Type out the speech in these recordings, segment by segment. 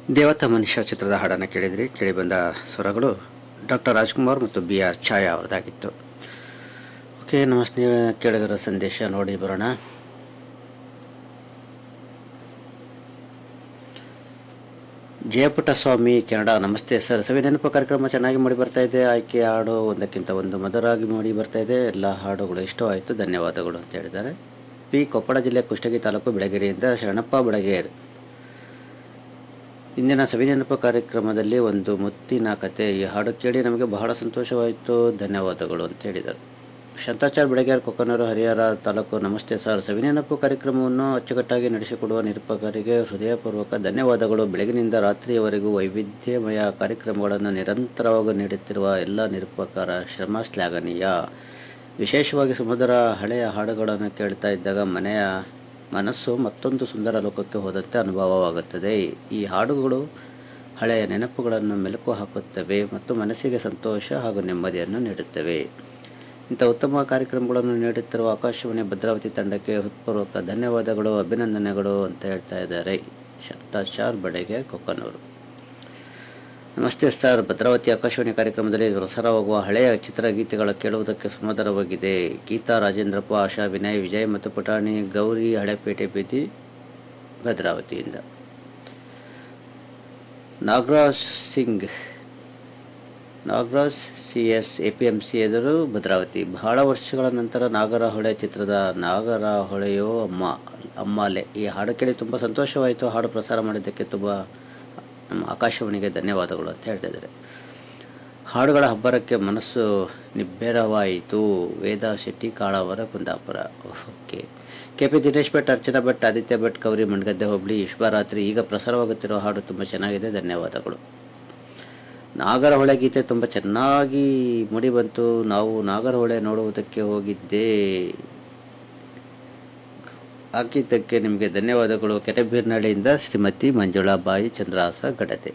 ದೇವತಾ ಮನುಷ್ಯ ಚಿತ್ರದ ಹಾಡನ್ನು ಕೇಳಿದ್ರಿ ಕೇಳಿ ಬಂದ ಸ್ವರಗಳು ಡಾಕ್ಟರ್ ರಾಜ್ಕುಮಾರ್ ಮತ್ತು ಬಿ ಆರ್ ಛಾಯಾ ಅವರದಾಗಿತ್ತು ಓಕೆ ನಮ್ಮ ಸ್ನೇಹ ಕೇಳಿದರ ಸಂದೇಶ ನೋಡಿ ಬರೋಣ ಜಯಪುಟ್ಟಸ್ವಾಮಿ ಕೆನಡಾ ನಮಸ್ತೆ ಸರ್ ಸವಿ ನೆನಪು ಕಾರ್ಯಕ್ರಮ ಚೆನ್ನಾಗಿ ಮಾಡಿ ಬರ್ತಾ ಇದೆ ಆಯ್ಕೆ ಹಾಡು ಒಂದಕ್ಕಿಂತ ಒಂದು ಮಧುರಾಗಿ ಮಾಡಿ ಬರ್ತಾ ಇದೆ ಎಲ್ಲ ಹಾಡುಗಳು ಇಷ್ಟವಾಯಿತು ಧನ್ಯವಾದಗಳು ಅಂತ ಹೇಳಿದ್ದಾರೆ ಪಿ ಕೊಪ್ಪಳ ಜಿಲ್ಲೆ ಕುಷ್ಟಗಿ ತಾಲೂಕು ಬೆಳಗೆರೆಯಿಂದ ಶರಣಪ್ಪ ಬೆಳಗೇರ್ ಇಂದಿನ ಸವಿನೆನಪು ಕಾರ್ಯಕ್ರಮದಲ್ಲಿ ಒಂದು ಮುತ್ತಿನ ಕತೆ ಈ ಹಾಡು ಕೇಳಿ ನಮಗೆ ಬಹಳ ಸಂತೋಷವಾಯಿತು ಧನ್ಯವಾದಗಳು ಅಂತ ಹೇಳಿದರು ಶಾಂತಾಚಾರ್ ಬೆಳಗೇರ್ ಕೊಕ್ಕನೂರು ಹರಿಹರ ತಾಲೂಕು ನಮಸ್ತೆ ಸರ್ ಸವಿನೆನಪು ಕಾರ್ಯಕ್ರಮವನ್ನು ಅಚ್ಚುಕಟ್ಟಾಗಿ ನಡೆಸಿಕೊಡುವ ನಿರೂಪಕರಿಗೆ ಹೃದಯಪೂರ್ವಕ ಧನ್ಯವಾದಗಳು ಬೆಳಗಿನಿಂದ ರಾತ್ರಿಯವರೆಗೂ ವೈವಿಧ್ಯಮಯ ಕಾರ್ಯಕ್ರಮಗಳನ್ನು ನಿರಂತರವಾಗಿ ನೀಡುತ್ತಿರುವ ಎಲ್ಲ ನಿರೂಪಕರ ಶ್ರಮ ಶ್ಲಾಘನೀಯ ವಿಶೇಷವಾಗಿ ಸುಮಧುರ ಹಳೆಯ ಹಾಡುಗಳನ್ನು ಕೇಳ್ತಾ ಇದ್ದಾಗ ಮನೆಯ ಮನಸ್ಸು ಮತ್ತೊಂದು ಸುಂದರ ಲೋಕಕ್ಕೆ ಹೋದಂತೆ ಅನುಭವವಾಗುತ್ತದೆ ಈ ಹಾಡುಗಳು ಹಳೆಯ ನೆನಪುಗಳನ್ನು ಮೆಲುಕು ಹಾಕುತ್ತವೆ ಮತ್ತು ಮನಸ್ಸಿಗೆ ಸಂತೋಷ ಹಾಗೂ ನೆಮ್ಮದಿಯನ್ನು ನೀಡುತ್ತವೆ ಇಂಥ ಉತ್ತಮ ಕಾರ್ಯಕ್ರಮಗಳನ್ನು ನೀಡುತ್ತಿರುವ ಆಕಾಶವಾಣಿ ಭದ್ರಾವತಿ ತಂಡಕ್ಕೆ ಹೃತ್ಪೂರ್ವಕ ಧನ್ಯವಾದಗಳು ಅಭಿನಂದನೆಗಳು ಅಂತ ಹೇಳ್ತಾ ಇದ್ದಾರೆ ಶಾಂತಾಚಾರ್ ಬಡೆಗೆ ಕೊಕ್ಕನೂರು ನಮಸ್ತೆ ಸರ್ ಭದ್ರಾವತಿ ಆಕಾಶವಾಣಿ ಕಾರ್ಯಕ್ರಮದಲ್ಲಿ ಪ್ರಸಾರವಾಗುವ ಹಳೆಯ ಚಿತ್ರಗೀತೆಗಳ ಕೇಳುವುದಕ್ಕೆ ಸುಮಧುರವಾಗಿದೆ ಗೀತಾ ರಾಜೇಂದ್ರಪ್ಪ ಆಶಾ ವಿನಯ್ ವಿಜಯ್ ಮತ್ತು ಪುಟಾಣಿ ಗೌರಿ ಹಳೆಪೇಟೆ ಬೀದಿ ಭದ್ರಾವತಿಯಿಂದ Nagaraj Singh Nagaraj C S A P M C ಎದುರು ಭದ್ರಾವತಿ ಬಹಳ ವರ್ಷಗಳ ನಂತರ ನಾಗರಹೊಳೆ ಚಿತ್ರದ ನಾಗರಹೊಳೆಯೋ ಅಮ್ಮ ಅಮ್ಮಾಲೆ ಈ ಹಾಡು ಕೇಳಿ ತುಂಬ ಸಂತೋಷವಾಯಿತು ಹಾಡು ಪ್ರಸಾರ ಮಾಡಿದ್ದಕ್ಕೆ ತುಂಬ ನಮ್ಮ ಆಕಾಶವಾಣಿಗೆ ಧನ್ಯವಾದಗಳು ಅಂತ ಹೇಳ್ತಾ ಇದ್ದಾರೆ ಹಾಡುಗಳ ಹಬ್ಬರಕ್ಕೆ ಮನಸ್ಸು ನಿಬ್ಬೆರವಾಯಿತು Veda Shetty Kalavara Kundapura okay K P Dinesh Bhat Archana Bhat Aditya Bhat Gowri Mandagadde ಹೋಬಳಿ ಶುಭರಾತ್ರಿ ಈಗ ಪ್ರಸಾರವಾಗುತ್ತಿರೋ ಹಾಡು ತುಂಬ ಚೆನ್ನಾಗಿದೆ ಧನ್ಯವಾದಗಳು ನಾಗರಹೊಳೆ ಗೀತೆ ತುಂಬ ಚೆನ್ನಾಗಿ ಮೂಡಿ ಬಂತು ನಾವು ನಾಗರಹೊಳೆ ನೋಡುವುದಕ್ಕೆ ಹೋಗಿದ್ದೆ ಹಾಕಿದ್ದಕ್ಕೆ ನಿಮಗೆ ಧನ್ಯವಾದಗಳು ಕೆರೆಬೀರ್ನಳ್ಳಿಯಿಂದ ಶ್ರೀಮತಿ ಮಂಜುಳಾ ಬಾಯಿ ಚಂದ್ರಹಾಸ ಗಡತೆ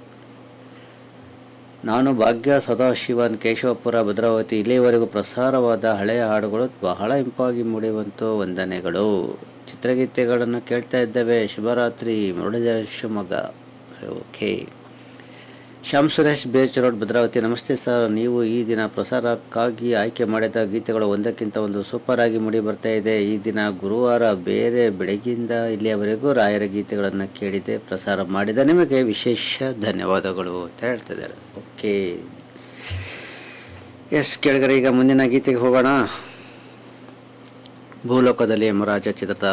ನಾನು ಭಾಗ್ಯ ಸದಾಶಿವನ್ ಕೇಶವಪುರ ಭದ್ರಾವತಿ ಇಲ್ಲಿಯವರೆಗೂ ಪ್ರಸಾರವಾದ ಹಳೆಯ ಹಾಡುಗಳು ಬಹಳ ಇಂಪಾಗಿ ಮೂಡಿವಂತು ವಂದನೆಗಳು ಚಿತ್ರಗೀತೆಗಳನ್ನು ಕೇಳ್ತಾ ಇದ್ದೇವೆ ಶುಭರಾತ್ರಿ Muralidhara Shivamogga okay Shyam Suresh BH road Bhadravati ನಮಸ್ತೆ ಸರ್ ನೀವು ಈ ದಿನ ಪ್ರಸಾರಕ್ಕಾಗಿ ಆಯ್ಕೆ ಮಾಡಿದ ಗೀತೆಗಳು ಒಂದಕ್ಕಿಂತ ಒಂದು ಸೂಪರ್ ಆಗಿ ಮೂಡಿ ಬರ್ತಾ ಇದೆ ಈ ದಿನ ಗುರುವಾರ ಬೇರೆ ಬೆಳಗ್ಗಿಂದ ಇಲ್ಲಿಯವರೆಗೂ ರಾಯರ ಗೀತೆಗಳನ್ನು ಕೇಳಿದೆ ಪ್ರಸಾರ ಮಾಡಿದ ನಿಮಗೆ ವಿಶೇಷ ಧನ್ಯವಾದಗಳು ಅಂತ ಹೇಳ್ತಿದ್ದಾರೆ ಓಕೆ ಎಸ್ ಕೇಳಿದರೆ ಈಗ ಮುಂದಿನ ಗೀತೆಗೆ ಹೋಗೋಣ ಭೂಲೋಕದಲ್ಲಿ ಯಮರಾಜ ಚಿತ್ರದ